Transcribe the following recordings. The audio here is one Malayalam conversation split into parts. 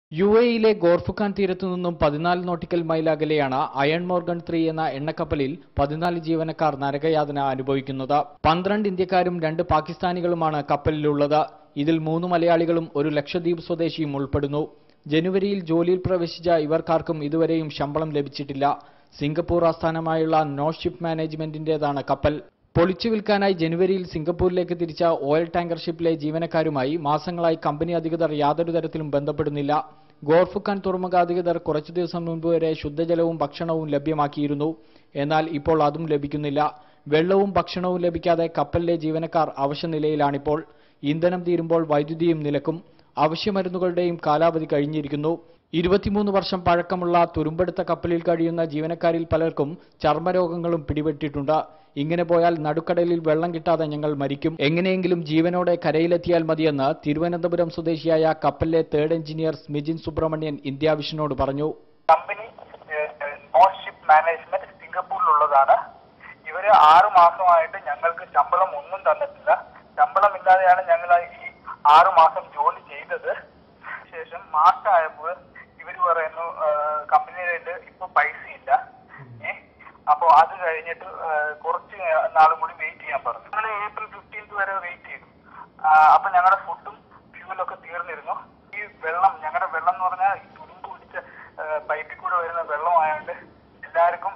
യു എയിലെ ഗോർഫുഖാൻ തീരത്തു നിന്നും പതിനാല് നോട്ടിക്കൽ മൈൽ അകലെയാണ് അയൺ മോർഗൺ ത്രീ എന്ന എണ്ണക്കപ്പലിൽ പതിനാല് ജീവനക്കാർ നരകയാതന അനുഭവിക്കുന്നത് പന്ത്രണ്ട് ഇന്ത്യക്കാരും രണ്ട് പാകിസ്ഥാനികളുമാണ് കപ്പലിലുള്ളത് ഇതിൽ മൂന്ന് മലയാളികളും ഒരു ലക്ഷദ്വീപ് സ്വദേശിയും ഉൾപ്പെടുന്നു ജനുവരിയിൽ ജോലിയിൽ പ്രവേശിച്ച ഇവർക്കാർക്കും ഇതുവരെയും ശമ്പളം ലഭിച്ചിട്ടില്ല സിംഗപ്പൂർ ആസ്ഥാനമായുള്ള നോ ഷിപ്പ് മാനേജ്മെന്റിന്റേതാണ് കപ്പൽ പൊളിച്ചു വിൽക്കാനായി ജനുവരിയിൽ സിംഗപ്പൂരിലേക്ക് തിരിച്ച ഓയിൽ ടാങ്കർ ഷിപ്പിലെ ജീവനക്കാരുമായി മാസങ്ങളായി കമ്പനി അധികൃതർ യാതൊരു തരത്തിലും ബന്ധപ്പെടുന്നില്ല ഗോർഫുഖാൻ തുറമുഖ അധികൃതർ കുറച്ചു ദിവസം മുൻപ് വരെ ശുദ്ധജലവും ഭക്ഷണവും ലഭ്യമാക്കിയിരുന്നു എന്നാൽ ഇപ്പോൾ അതും ലഭിക്കുന്നില്ല വെള്ളവും ഭക്ഷണവും ലഭിക്കാതെ കപ്പലിലെ ജീവനക്കാർ അവശനിലയിലാണിപ്പോൾ ഇന്ധനം തീരുമ്പോൾ വൈദ്യുതിയും നിലക്കും അവശ്യമരുന്നുകളുടെയും കാലാവധി കഴിഞ്ഞിരിക്കുന്നു ഇരുപത്തിമൂന്ന് വർഷം പഴക്കമുള്ള തുരുമ്പെടുത്ത കപ്പലിൽ കഴിയുന്ന ജീവനക്കാരിൽ പലർക്കും ചർമ്മരോഗങ്ങളും പിടിപെട്ടിട്ടുണ്ട് ഇങ്ങനെ പോയാൽ നടുക്കടലിൽ വെള്ളം കിട്ടാതെ ഞങ്ങൾ മരിക്കും എങ്ങനെയെങ്കിലും ജീവനോടെ കരയിലെത്തിയാൽ മതിയെന്ന് തിരുവനന്തപുരം സ്വദേശിയായ കപ്പലിലെ third engineer Smijin Subramanian India വിഷനോട് പറഞ്ഞു കമ്പനി നോട്ട് ഷിപ്പ് മാനേജ്മെന്റ് സിംഗപ്പൂരിലുള്ളതാണ് ഇവര് ആറു മാസമായിട്ട് ഞങ്ങൾക്ക് ശമ്പളം ഒന്നും തന്നിട്ടില്ല ശമ്പളമില്ലാതെയാണ് ഞങ്ങൾ ഈ ആറു മാസം ജോലി ചെയ്തത് ശേഷം മാർച്ച് ആയപ്പോൾ ഇവര് പറയുന്നു കമ്പനിയുടെ ഇപ്പൊ പൈസ ഇല്ല ഏ അപ്പൊ അത് കഴിഞ്ഞിട്ട് ആ, കുറച്ച് നാളും കൂടി വെയിറ്റ് ചെയ്യാൻ പറഞ്ഞു ഞങ്ങൾ ഏപ്രിൽ ഫിഫ്റ്റീൻത്ത് വരെ വെയിറ്റ് ചെയ്തു ആ, അപ്പൊ ഞങ്ങളുടെ ഫുഡും ഫ്യൂലൊക്കെ തീർന്നിരുന്നു ഈ വെള്ളം ഞങ്ങളുടെ വെള്ളം എന്ന് പറഞ്ഞാൽ ഈ തുരുമ്പ് പിടിച്ച ആ, പൈപ്പിൽ കൂടെ വരുന്ന വെള്ളമായതുകൊണ്ട് എല്ലാവർക്കും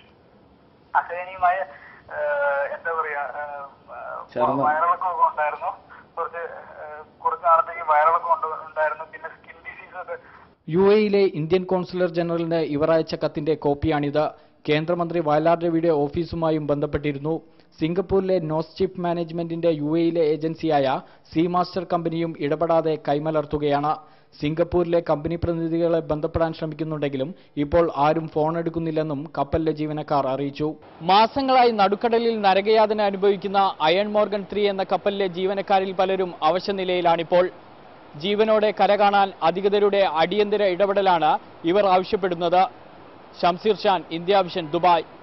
അസഹനീയമായ ആ, എന്താ പറയാ ആ, ആ, വയറിളക്കമൊക്കെ ഉണ്ടായിരുന്നു കുറച്ച് ആ, കുറച്ച് നാളത്തേക്ക് വയറിളക്കം ഉണ്ട് ഉണ്ടായിരുന്നു പിന്നെ സ്കിൻ ഡിസീസ് ഒക്കെ യു എയിലെ ഇന്ത്യൻ കോൺസുലർ ജനറലിന് ഇവർ അയച്ച കത്തിന്റെ കോപ്പിയാണിത് കേന്ദ്രമന്ത്രി വയലാർ രവിയുടെ ഓഫീസുമായും ബന്ധപ്പെട്ടിരുന്നു സിംഗപ്പൂരിലെ നോസ് ചിപ്പ് മാനേജ്മെന്റിന്റെ യു എയിലെ ഏജൻസിയായ സീ മാസ്റ്റർ കമ്പനിയും ഇടപെടാതെ കൈമലർത്തുകയാണ് സിംഗപ്പൂരിലെ കമ്പനി പ്രതിനിധികളെ ബന്ധപ്പെടാൻ ശ്രമിക്കുന്നുണ്ടെങ്കിലും ഇപ്പോൾ ആരും ഫോൺ എടുക്കുന്നില്ലെന്നും കപ്പലിലെ ജീവനക്കാർ അറിയിച്ചു മാസങ്ങളായി നടുക്കടലിൽ നരകയാതന അനുഭവിക്കുന്ന അയൺ മോർഗൻ ത്രീ എന്ന കപ്പലിലെ ജീവനക്കാരിൽ പലരും അവശനിലയിലാണിപ്പോൾ ജീവനോടെ കര കാണാൻ അധികൃതരുടെ അടിയന്തര ഇടപെടലാണ് ഇവർ ആവശ്യപ്പെടുന്നത് Shamseer Khan India vision Dubai